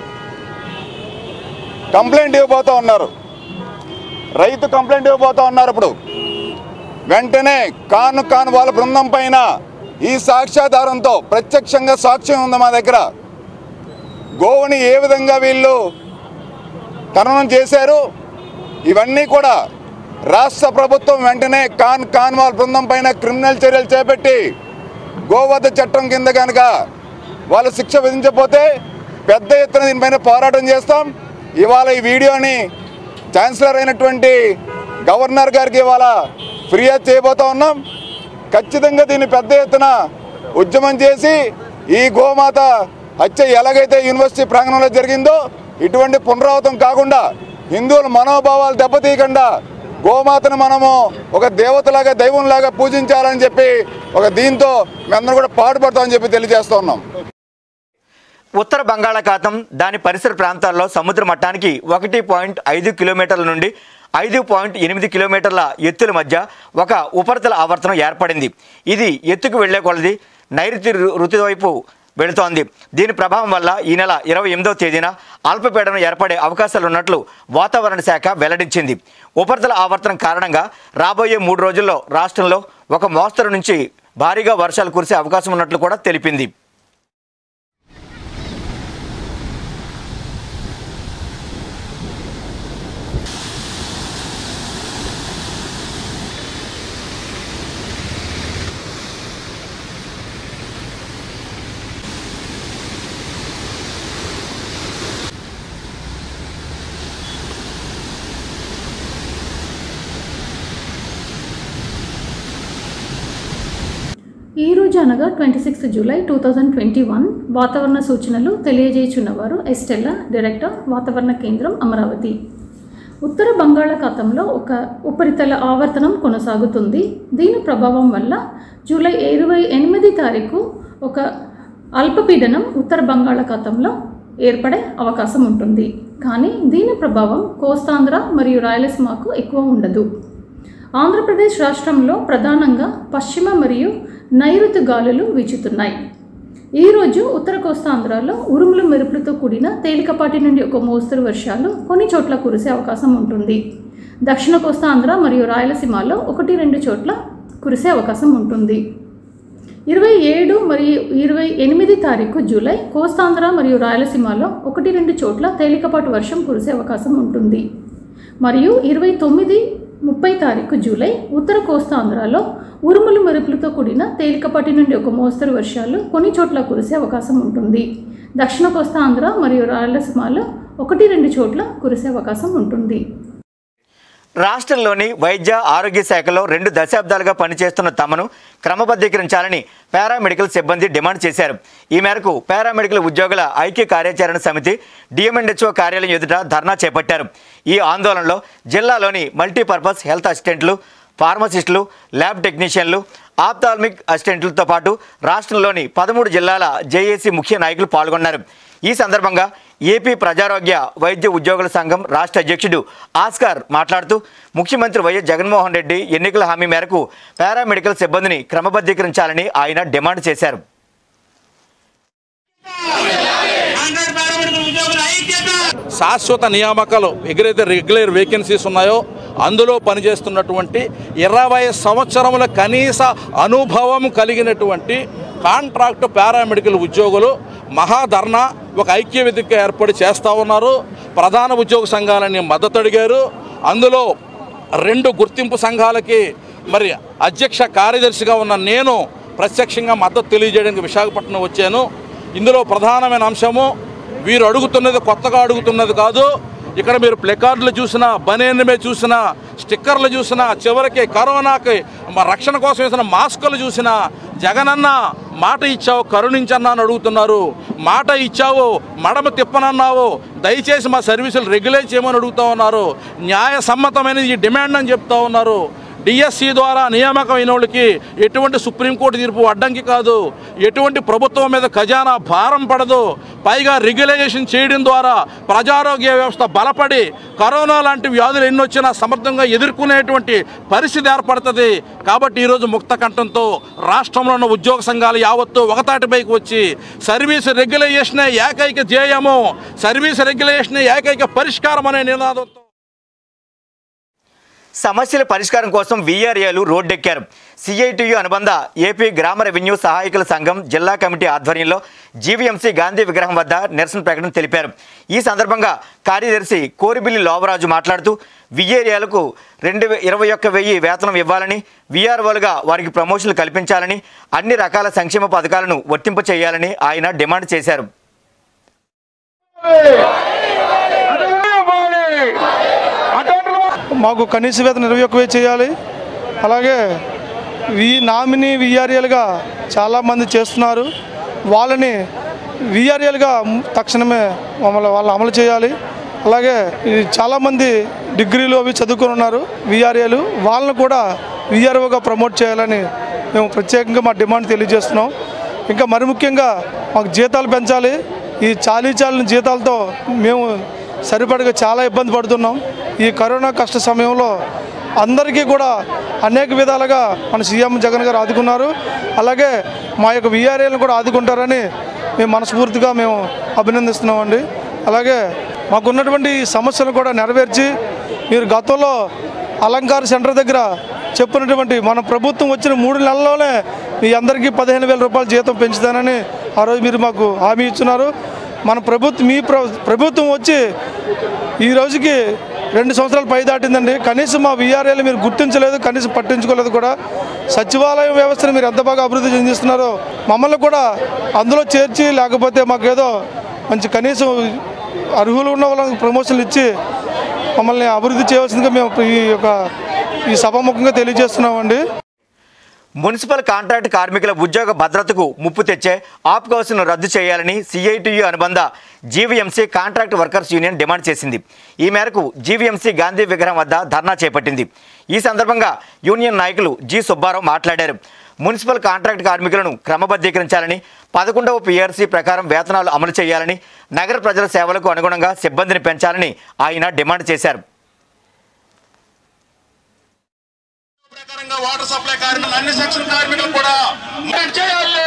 కంప్లైంట్ ఇవ్వబోతా ఉన్నారు రైతు కంప్లైంట్ ఇవ్వబోతా ఉన్నారు ఇప్పుడు వెంటనే కాను కాను వాళ్ళ బృందం పైన ఈ సాక్ష్యాధారంతో ప్రత్యక్షంగా సాక్ష్యం ఉంది మా దగ్గర గోవుని ఏ విధంగా వీళ్ళు ఖననం చేశారు ఇవన్నీ కూడా రాష్ట్ర ప్రభుత్వం వెంటనే కాన్ కాన్వాల్ బృందం పైన క్రిమినల్ చర్యలు చేపట్టి గోవధ చట్టం కింద కనుక వాళ్ళు శిక్ష విధించకపోతే పెద్ద ఎత్తున దీనిపైన పోరాటం చేస్తాం ఇవాళ ఈ వీడియోని ఛాన్సలర్ అయినటువంటి గవర్నర్ గారికి ఇవాళ ఫిర్యాదు చేయబోతా ఉన్నాం ఖచ్చితంగా దీన్ని పెద్ద ఎత్తున ఉద్యమం చేసి ఈ గోమాత హత్య ఎలాగైతే యూనివర్సిటీ ప్రాంగణంలో జరిగిందో ఇటువంటి పునరావృతం కాకుండా హిందువుల మనోభావాలు దెబ్బతీయకుండా గోమాతను మనము ఒక దేవతలాగా దైవంలాగా పూజించాలని చెప్పి ఒక దీంతో మేమందరం కూడా పాటుపడతామని చెప్పి తెలియజేస్తూ ఉన్నాం ఉత్తర బంగాళాఖాతం దాని పరిసర ప్రాంతాల్లో సముద్ర మట్టానికి ఒకటి పాయింట్ ఐదు కిలోమీటర్ల నుండి ఐదు పాయింట్ ఎనిమిది కిలోమీటర్ల ఎత్తుల మధ్య ఒక ఉపరితల ఆవర్తనం ఏర్పడింది ఇది ఎత్తుకు వెళ్లే కొలది నైరుతి ఋ- ఋతు వైపు వెళుతోంది దీని ప్రభావం వల్ల ఈ నెల ఇరవై ఎనిమిదవ తేదీన అల్పపీడనం ఏర్పడే అవకాశాలు ఉన్నట్లు వాతావరణ శాఖ వెల్లడించింది ఉపరితల ఆవర్తనం కారణంగా రాబోయే మూడు రోజుల్లో రాష్ట్రంలో ఒక మోస్తరు నుంచి భారీగా వర్షాలు కురిసే అవకాశం ఉన్నట్లు కూడా తెలిపింది ఈ రోజు అనగా twenty sixth July two thousand twenty one వాతావరణ సూచనలు తెలియజేయుచున్నవారు ఎస్టెల్లా డైరెక్టర్ వాతావరణ కేంద్రం అమరావతి ఉత్తర బంగాళాఖాతంలో ఒక ఉపరితల ఆవర్తనం కొనసాగుతుంది దీని ప్రభావం వల్ల జూలై ఇరవై ఎనిమిది తారీఖు ఒక అల్పపీడనం ఉత్తర బంగాళాఖాతంలో ఏర్పడే అవకాశం ఉంటుంది కానీ దీని ప్రభావం కోస్తాంధ్ర మరియు రాయలసీమకు ఎక్కువ ఉండదు ఆంధ్రప్రదేశ్ రాష్ట్రంలో ప్రధానంగా పశ్చిమ మరియు నైరుతి గాలులు వీచుతున్నాయి ఈరోజు ఉత్తర కోస్తాంధ్రలో ఉరుములు మెరుపులతో కూడిన తేలికపాటి నుండి ఒక మోస్తరు వర్షాలు కొన్ని చోట్ల కురిసే అవకాశం ఉంటుంది దక్షిణ కోస్తాంధ్ర మరియు రాయలసీమలో ఒకటి రెండు చోట్ల కురిసే అవకాశం ఉంటుంది ఇరవై ఏడు మరియు ఇరవై ఎనిమిది తారీఖు జూలై కోస్తాంధ్ర మరియు రాయలసీమలో ఒకటి రెండు చోట్ల తేలికపాటి వర్షం కురిసే అవకాశం ఉంటుంది మరియు ఇరవై తొమ్మిది ముప్పై తారీఖు జూలై ఉత్తర కోస్తాంధ్రలో ఉరుములు మెరుపులతో కూడిన తేలికపాటి నుండి ఒక మోస్తరు వర్షాలు కొన్ని చోట్ల కురిసే అవకాశం ఉంటుంది దక్షిణ కోస్తాంధ్ర మరియు రాయలసీమలో ఒకటి రెండు చోట్ల కురిసే అవకాశం ఉంటుంది రాష్ట్రంలోని వైద్య ఆరోగ్య శాఖలో రెండు దశాబ్దాలుగా పనిచేస్తున్న తమను క్రమబద్ధీకరించాలని పారామెడికల్ సిబ్బంది డిమాండ్ చేశారు ఈ మేరకు పారామెడికల్ ఉద్యోగుల ఐక్య కార్యాచరణ సమితి డిఎంఎన్హెచ్ఓ కార్యాలయం ఎదుట ధర్నా చేపట్టారు ఈ ఆందోళనలో జిల్లాలోని మల్టీపర్పస్ హెల్త్ అసిస్టెంట్లు ఫార్మసిస్టులు ల్యాబ్ టెక్నీషియన్లు ఆప్థాల్మిక్ అసిస్టెంట్లతో పాటు రాష్ట్రంలోని పదమూడు జిల్లాల జేఏసీ ముఖ్య నాయకులు పాల్గొన్నారు ఈ సందర్భంగా ఏపీ ప్రజారోగ్య వైద్య ఉద్యోగుల సంఘం రాష్ట్ర అధ్యక్షుడు ఆస్కార్ మాట్లాడుతూ ముఖ్యమంత్రి వైఎస్ జగన్మోహన్ రెడ్డి ఎన్నికల హామీ మేరకు పారామెడికల్ సిబ్బందిని క్రమబద్ధీకరించాలని ఆయన డిమాండ్ చేశారు శాశ్వత నియామకాలు ఎక్కడైతే రెగ్యులర్ వేకెన్సీస్ ఉన్నాయో అందులో పనిచేస్తున్నటువంటి ఇరవై సంవత్సరముల కనీస అనుభవం కలిగినటువంటి కాంట్రాక్ట్ పారామెడికల్ ఉద్యోగులు మహాధర్నా ఒక ఐక్య వేదిక ఏర్పాటు చేస్తూ ఉన్నారు ప్రధాన ఉద్యోగ సంఘాలని మద్దతు అడిగారు అందులో రెండు గుర్తింపు సంఘాలకి మరి అధ్యక్ష కార్యదర్శిగా ఉన్న నేను ప్రత్యక్షంగా మద్దతు తెలియజేయడానికి విశాఖపట్నం వచ్చాను ఇందులో ప్రధానమైన అంశము వీరు అడుగుతున్నది కొత్తగా అడుగుతున్నది కాదు ఇక్కడ మీరు ప్లెకార్డులు చూసినా బనేన్ మీద చూసినా స్టిక్కర్లు చూసినా చివరికి కరోనాకి మా రక్షణ కోసం వేసిన మాస్కులు చూసినా జగనన్న మాట ఇచ్చావు కరుణించన్నా అని అడుగుతున్నారు మాట ఇచ్చావు మడమ తిప్పనన్నావు దయచేసి మా సర్వీసులు రెగ్యులేట్ చేయమని అడుగుతా ఉన్నారు న్యాయ సమ్మతమైనది ఈ డిమాండ్ అని చెప్తా ఉన్నారు డిఎస్సి ద్వారా నియామకమైన వాళ్ళకి ఎటువంటి సుప్రీంకోర్టు తీర్పు అడ్డంకి కాదు ఎటువంటి ప్రభుత్వం మీద ఖజానా భారం పడదు పైగా రెగ్యులైజేషన్ చేయడం ద్వారా ప్రజారోగ్య వ్యవస్థ బలపడి కరోనా లాంటి వ్యాధులు ఎన్ని వచ్చినా సమర్థంగా ఎదుర్కొనేటువంటి పరిస్థితి ఏర్పడుతుంది కాబట్టి ఈరోజు ముక్త కంఠంతో రాష్ట్రంలో ఉన్న ఉద్యోగ సంఘాలు యావత్తు ఒకతాటిపైకి వచ్చి సర్వీస్ రెగ్యులైజేషనే ఏకైక ధ్యేయము సర్వీస్ రెగ్యులేషనే ఏకైక పరిష్కారం అనే నినాదంతో సమస్యల పరిష్కారం కోసం వీఆర్ఏలు రోడ్డెక్కారు సిఐటియు అనుబంధ ఏపీ గ్రామ రెవెన్యూ సహాయకుల సంఘం జిల్లా కమిటీ ఆధ్వర్యంలో జీవీఎంసీ గాంధీ విగ్రహం వద్ద నిరసన ప్రకటన తెలిపారు ఈ సందర్భంగా కార్యదర్శి కోరిబిల్లి లోవరాజు మాట్లాడుతూ విఏరియాలకు రెండు వే- ఇరవై ఒక్క వెయ్యి వేతనం ఇవ్వాలని వీఆర్ఓలుగా వారికి ప్రమోషన్లు కల్పించాలని అన్ని రకాల సంక్షేమ పథకాలను వర్తింప చేయాలని ఆయన డిమాండ్ చేశారు మాకు కనీస వేతనం ఇరవై ఒక్క వేలు చేయాలి అలాగే వి నామినీ విఆర్ఏలుగా చాలామంది చేస్తున్నారు వాళ్ళని విఆర్ఏలుగా తక్షణమే మమ్మల్ని వాళ్ళు అమలు చేయాలి అలాగే ఈ చాలామంది డిగ్రీలు అవి చదువుకొని ఉన్నారు విఆర్ఏలు వాళ్ళని కూడా విఆర్ఓగా ప్రమోట్ చేయాలని మేము ప్రత్యేకంగా మా డిమాండ్ తెలియజేస్తున్నాం ఇంకా మరి ముఖ్యంగా మాకు జీతాలు పెంచాలి ఈ చాలీ చాలిన జీతాలతో మేము సరిపడగా చాలా ఇబ్బంది పడుతున్నాం ఈ కరోనా కష్ట సమయంలో అందరికీ కూడా అనేక విధాలుగా మన సీఎం జగన్ గారు ఆదుకున్నారు అలాగే మా యొక్క విఆర్ఏలను కూడా ఆదుకుంటారని మేము మనస్ఫూర్తిగా మేము అభినందిస్తున్నామండి అలాగే మాకున్నటువంటి ఈ సమస్యను కూడా నెరవేర్చి మీరు గతంలో అలంకార సెంటర్ దగ్గర చెప్పినటువంటి మన ప్రభుత్వం వచ్చిన మూడు నెలల్లోనే మీ అందరికీ పదిహేను వేల రూపాయల జీతం పెంచుతానని ఆ రోజు మీరు మాకు హామీ ఇచ్చున్నారు మన ప్రభుత్వం మీ ప్ర- ప్రభుత్వం వచ్చి ఈ రోజుకి రెండు సంవత్సరాలు పై దాటిందండి కనీసం మా విఆర్ఏలు మీరు గుర్తించలేదు కనీసం పట్టించుకోలేదు కూడా సచివాలయం వ్యవస్థను మీరు ఎంత బాగా అభివృద్ధి చెందిస్తున్నారో మమ్మల్ని కూడా అందులో చేర్చి లేకపోతే మాకేదో మంచి కనీసం అర్హులు ఉన్న వాళ్ళకి ప్రమోషన్లు ఇచ్చి మమ్మల్ని అభివృద్ధి చేయవలసిందిగా మేము ఈ యొక్క ఈ సభాముఖంగా తెలియజేస్తున్నామండి మున్సిపల్ కాంట్రాక్ట్ కార్మికుల ఉద్యోగ భద్రతకు ముప్పు తెచ్చే ఆప్ కౌన్సిల్ను రద్దు చేయాలని సిఐటియు అనుబంధ GVMC contract workers union demand చేసింది ఈ మేరకు జీవీఎంసీ గాంధీ విగ్రహం వద్ద ధర్నా చేపట్టింది ఈ సందర్భంగా యూనియన్ నాయకులు జి సుబ్బారావు మాట్లాడారు మున్సిపల్ కాంట్రాక్ట్ కార్మికులను క్రమబద్ధీకరించాలని పదకొండవ పిఆర్సీ ప్రకారం వేతనాలు అమలు చేయాలని నగర ప్రజల సేవలకు అనుగుణంగా సిబ్బందిని పెంచాలని ఆయన డిమాండ్ చేశారు వాటర్ సప్లై కార్మికులు అన్ని సెక్షన్ కార్మికులు కూడా చేయాలి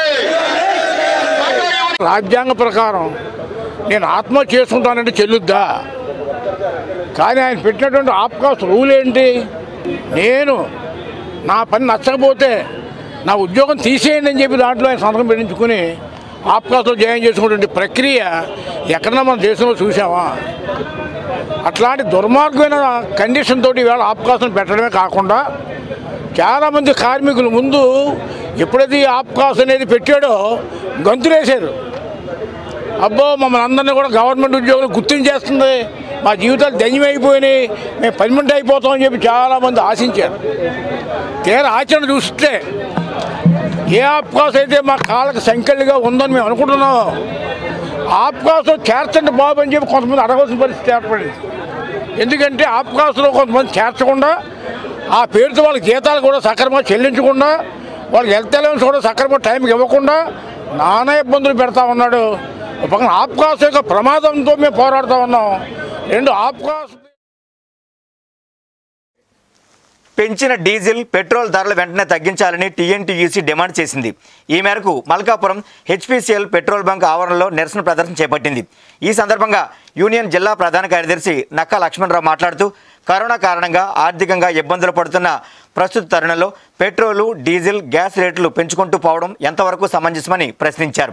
రాజ్యాంగ ప్రకారం నేను ఆత్మహత్య చేసుకుంటానంటే చెల్లుద్దా కానీ ఆయన పెట్టినటువంటి ఆప్కాస్ రూల్ ఏంటి నేను నా పని నచ్చకపోతే నా ఉద్యోగం తీసేయండి అని చెప్పి దాంట్లో ఆయన సంతకం పెట్టించుకుని ఆప్కాస్లో జాయిన్ చేసుకునే ప్రక్రియ ఎక్కడన్నా మన దేశంలో చూసామా అట్లాంటి దుర్మార్గమైన కండిషన్ తోటి ఈవేళ ఆప్కాసం పెట్టడమే కాకుండా చాలామంది కార్మికులు ముందు ఎప్పుడైతే ఈ ఆప్కాస్ అనేది పెట్టాడో గంతులేశారు అబ్బో మమ్మల్ని అందరినీ కూడా గవర్నమెంట్ ఉద్యోగులు గుర్తించేస్తుంది మా జీవితాలు ధన్యమైపోయినాయి మేము పర్మనెంట్ అయిపోతామని చెప్పి చాలామంది ఆశించారు తీరా ఆచరణ చూస్తే ఏ ఆప్కాస్ అయితే మా కాళ్ళకి సంఖ్యలుగా ఉందని మేము అనుకుంటున్నాం ఆప్కాస్లో చేర్చండి బాబు అని చెప్పి కొంతమంది అడగవలసిన పరిస్థితి ఏర్పడింది ఎందుకంటే ఆప్కాస్లో కొంతమంది చేర్చకుండా ఆ పేరుతో వాళ్ళకి జీతాలు కూడా సక్రమంగా చెల్లించకుండా వాళ్ళకి హెల్త్ అలవెన్స్ కూడా సక్రమంగా టైంకి ఇవ్వకుండా నానా ఇబ్బందులు పెడతా ఉన్నాడు ఒక పక్కన ఆప్కాస్ యొక్క ప్రమాదంతో మేము పోరాడుతూ ఉన్నాం రెండు ఆప్కాస్ పెంచిన డీజిల్ పెట్రోల్ ధరలు వెంటనే తగ్గించాలని టీఎన్టీయూసీ డిమాండ్ చేసింది ఈ మేరకు మల్కాపురం హెచ్పిసిఎల్ పెట్రోల్ బంక్ ఆవరణలో నిరసన ప్రదర్శన చేపట్టింది ఈ సందర్భంగా యూనియన్ జిల్లా ప్రధాన కార్యదర్శి నక్కా లక్ష్మణరావు మాట్లాడుతూ కరోనా కారణంగా ఆర్థికంగా ఇబ్బందులు పడుతున్న ప్రస్తుత తరుణంలో పెట్రోలు డీజిల్ గ్యాస్ రేట్లు పెంచుకుంటూ పోవడం ఎంతవరకు సమంజసమని ప్రశ్నించారు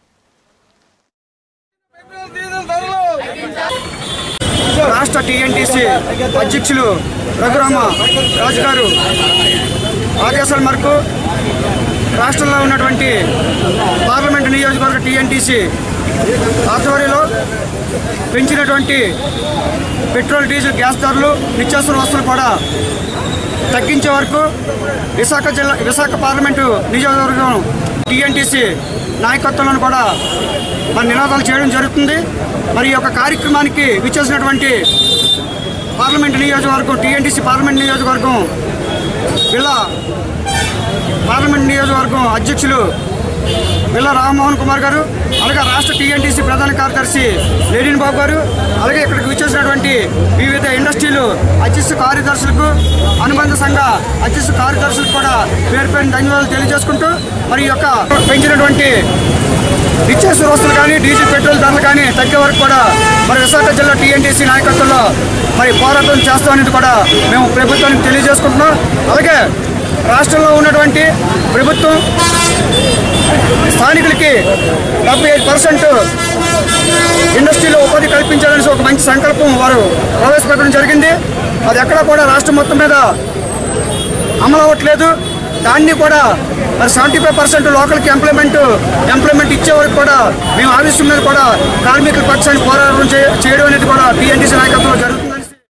రాష్ట్ర టీఎన్టీసీ అధ్యక్షులు రఘురామ రాజు గారు ఆదేశాల మేరకు రాష్ట్రంలో ఉన్నటువంటి పార్లమెంటు నియోజకవర్గ టీఎన్టీసీ ఆధ్వర్యంలో పెంచినటువంటి పెట్రోల్ డీజిల్ గ్యాస్ ధరలు నిత్యావసర వస్తువులు కూడా తగ్గించే వరకు విశాఖ జిల్లా విశాఖ పార్లమెంటు నియోజకవర్గం టీఎన్టీసీ నాయకత్వంలో కూడా మరి నినాదాలు చేయడం జరుగుతుంది మరి ఈ యొక్క కార్యక్రమానికి విచ్చేసినటువంటి పార్లమెంట్ నియోజకవర్గం టీఎన్టీసీ పార్లమెంట్ నియోజకవర్గం బిల్లా పార్లమెంట్ నియోజకవర్గం అధ్యక్షులు బిల్లా రామ్మోహన్ కుమార్ గారు అలాగే రాష్ట్ర టీఎన్టీసీ ప్రధాన కార్యదర్శి లేడీన్ బాబు గారు అలాగే ఇక్కడికి విచ్చేసినటువంటి వివిధ ఇండస్ట్రీలు అధ్యక్ష కార్యదర్శులకు అనుబంధ సంఘ అధ్యక్ష కార్యదర్శులకు కూడా పేరు పేరు ధన్యవాదాలు తెలియజేసుకుంటూ మరి ఈ యొక్క పెంచినటువంటి నిత్యావసర వస్తువులు కానీ డీజిల్ పెట్రోల్ ధరలు కానీ తగ్గే వరకు కూడా మరి విశాఖ జిల్లా టీఎన్టీసీ నాయకత్వంలో మరి పోరాటం చేస్తామనేది కూడా మేము ప్రభుత్వానికి తెలియజేసుకుంటున్నాం అలాగే రాష్ట్రంలో ఉన్నటువంటి ప్రభుత్వం స్థానికులకి డెబ్బై ఐదు పర్సెంట్ ఇండస్ట్రీలో ఉపాధి కల్పించాలని ఒక మంచి సంకల్పం వారు ప్రవేశపెట్టడం జరిగింది అది ఎక్కడా కూడా రాష్ట్రం మొత్తం మీద అమలు అవ్వట్లేదు దాన్ని కూడా మరి సెవెంటీ ఫైవ్ పర్సెంట్ లోకల్కి ఎంప్లాయ్మెంట్ ఎంప్లాయ్మెంట్ ఇచ్చే వరకు కూడా మేము ఆ విషయం మీద కూడా కార్మికుల పక్షాన్ని పోరాటం చే- చేయడం అనేది కూడా టీఎన్టీసీ నాయకత్వంలో జరుగుతుంది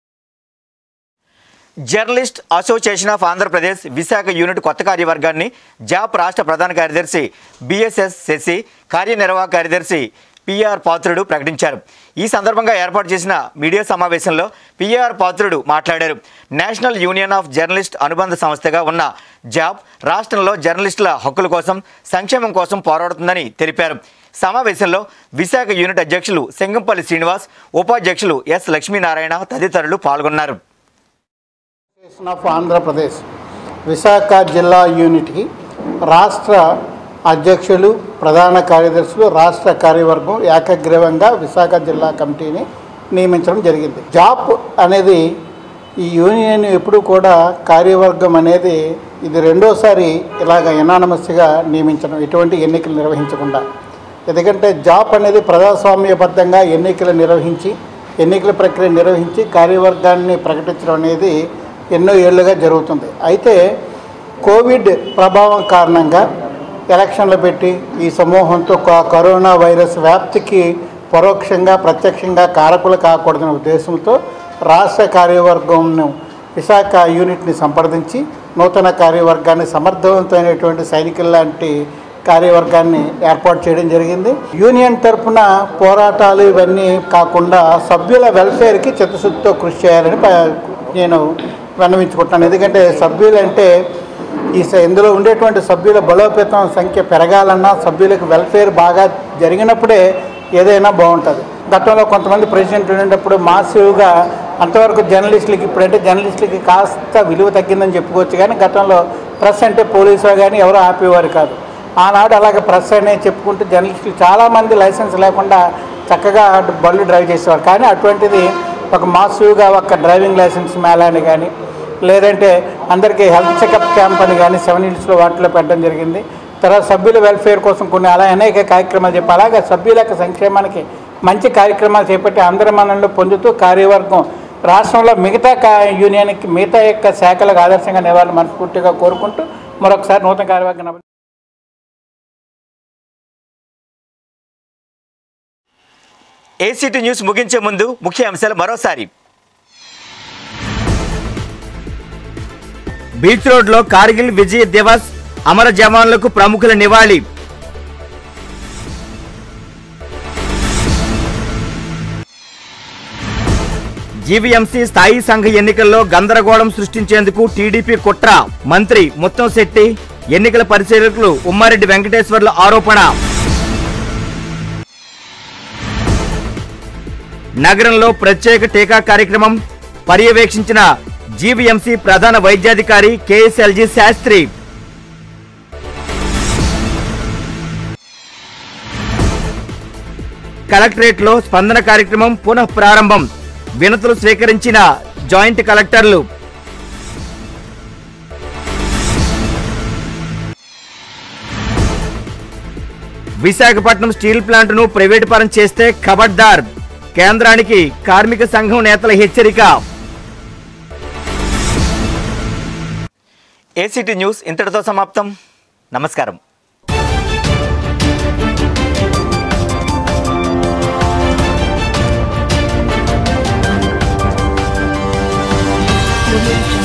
journalist association of Andhra Pradesh Visakha unit కొత్త కార్యవర్గాన్ని జాప్ రాష్ట్ర ప్రధాన కార్యదర్శి బిఎస్ఎస్ శశి కార్యనిర్వాహక కార్యదర్శి పిఆర్ పాత్రుడు ప్రకటించారు ఈ సందర్భంగా ఏర్పాటు చేసిన మీడియా సమావేశంలో పిఆర్ పాత్రుడు మాట్లాడారు నేషనల్ యూనియన్ ఆఫ్ జర్నలిస్ట్ అనుబంధ సంస్థగా ఉన్న జాబ్ రాష్ట్రంలో జర్నలిస్టుల హక్కుల కోసం సంక్షేమం కోసం పోరాడుతుందని తెలిపారు సమావేశంలో విశాఖ యూనిట్ అధ్యక్షులు సింగంపల్లి శ్రీనివాస్ ఉపాధ్యక్షులు ఎస్ లక్ష్మీనారాయణ తదితరులు పాల్గొన్నారు అసోసియేషన్ ఆఫ్ ఆంధ్రప్రదేశ్ విశాఖ జిల్లా యూనిట్కి రాష్ట్ర అధ్యక్షులు ప్రధాన కార్యదర్శులు రాష్ట్ర కార్యవర్గం ఏకగ్రీవంగా విశాఖ జిల్లా కమిటీని నియమించడం జరిగింది జాబ్ అనేది ఈ యూనియన్ ఎప్పుడు కూడా కార్యవర్గం అనేది ఇది రెండోసారి ఇలాగ ఎనానమస్గా నియమించడం ఎటువంటి ఎన్నికలు నిర్వహించకుండా ఎందుకంటే జాబ్ అనేది ప్రజాస్వామ్యబద్ధంగా ఎన్నికలు నిర్వహించి ఎన్నికల ప్రక్రియ నిర్వహించి కార్యవర్గాన్ని ప్రకటించడం అనేది ఎన్నో ఏళ్ళుగా జరుగుతుంది అయితే కోవిడ్ ప్రభావం కారణంగా ఎలక్షన్లు పెట్టి ఈ సమూహంతో క- కరోనా వైరస్ వ్యాప్తికి పరోక్షంగా ప్రత్యక్షంగా కారకులు కాకూడదనే ఉద్దేశంతో రాష్ట్ర కార్యవర్గంను విశాఖ యూనిట్ని సంప్రదించి నూతన కార్యవర్గాన్ని సమర్థవంతమైనటువంటి సైనికుల లాంటి కార్యవర్గాన్ని ఏర్పాటు చేయడం జరిగింది యూనియన్ తరఫున పోరాటాలు ఇవన్నీ కాకుండా సభ్యుల వెల్ఫేర్కి చిత్తశుద్ధితో కృషి చేయాలని ప- నేను విన్నవించుకుంటున్నాను ఎందుకంటే సభ్యులు అంటే ఈ స- ఇందులో ఉండేటువంటి సభ్యుల బలోపేతం సంఖ్య పెరగాలన్నా సభ్యులకు వెల్ఫేర్ బాగా జరిగినప్పుడే ఏదైనా బాగుంటుంది గతంలో కొంతమంది ప్రెసిడెంట్ ఉండేటప్పుడు మాసివ్గా అంతవరకు జర్నలిస్టులకి ఇప్పుడంటే జర్నలిస్టులకి కాస్త విలువ తగ్గిందని చెప్పుకోవచ్చు కానీ గతంలో ప్రెస్ అంటే పోలీసు కానీ ఎవరు ఆపేవారు కాదు ఆనాడు అలాగే ప్రెస్ అనే చెప్పుకుంటూ జర్నలిస్టులు చాలామంది లైసెన్స్ లేకుండా చక్కగా బళ్ళు డ్రైవ్ చేసేవారు కానీ అటువంటిది ఒక మాసివ్గా ఒక డ్రైవింగ్ లైసెన్స్ మేళాని కానీ లేదంటే అందరికీ హెల్త్ చెకప్ క్యాంప్ అని కానీ సెవెన్ హిల్స్లో వాటిలో పెట్టడం జరిగింది తర్వాత సభ్యుల వెల్ఫేర్ కోసం కొన్ని అలా అనేక కార్యక్రమాలు చెప్పి అలాగే సభ్యుల యొక్క సంక్షేమానికి మంచి కార్యక్రమాలు చేపట్టి అందరి మనలో పొందుతూ కార్యవర్గం రాష్ట్రంలో మిగతా కా యూనియన్కి మిగతా యొక్క శాఖలకు ఆదర్శంగా నివాళులు మనస్ఫూర్తిగా కోరుకుంటూ మరొకసారి నూతన కార్యవర్గం అభి- ఏసీటీ న్యూస్ ముగించే ముందు ముఖ్య అంశాలు మరోసారి బీచ్ రోడ్లో కార్గిల్ విజయ్ దివస్ అమర జవాన్లకు ప్రముఖుల నివాళి జీవీఎంసీ స్థాయి సంఘ ఎన్నికల్లో గందరగోళం సృష్టించేందుకు టీడీపీ కుట్ర మంత్రి ముత్తంశెట్టి ఎన్నికల పరిశీలకులు ఉమ్మారెడ్డి వెంకటేశ్వర్ల ఆరోపణ నగరంలో ప్రత్యేక టీకా కార్యక్రమం పర్యవేక్షించిన జీవీఎంసీ ప్రధాన వైద్యాధికారి కేఎస్ఎల్జీ శాస్త్రి కలెక్టరేట్లో స్పందన కార్యక్రమం పునః ప్రారంభం వినతులు స్వీకరించిన జాయింట్ కలెక్టర్లు విశాఖపట్నం స్టీల్ ప్లాంట్ను ప్రైవేటు పరం చేస్తే ఖబర్దార్ కేంద్రానికి కార్మిక సంఘం నేతల హెచ్చరిక ఏసీటీ న్యూస్ ఇంతటితో సమాప్తం నమస్కారం Audio Jungle.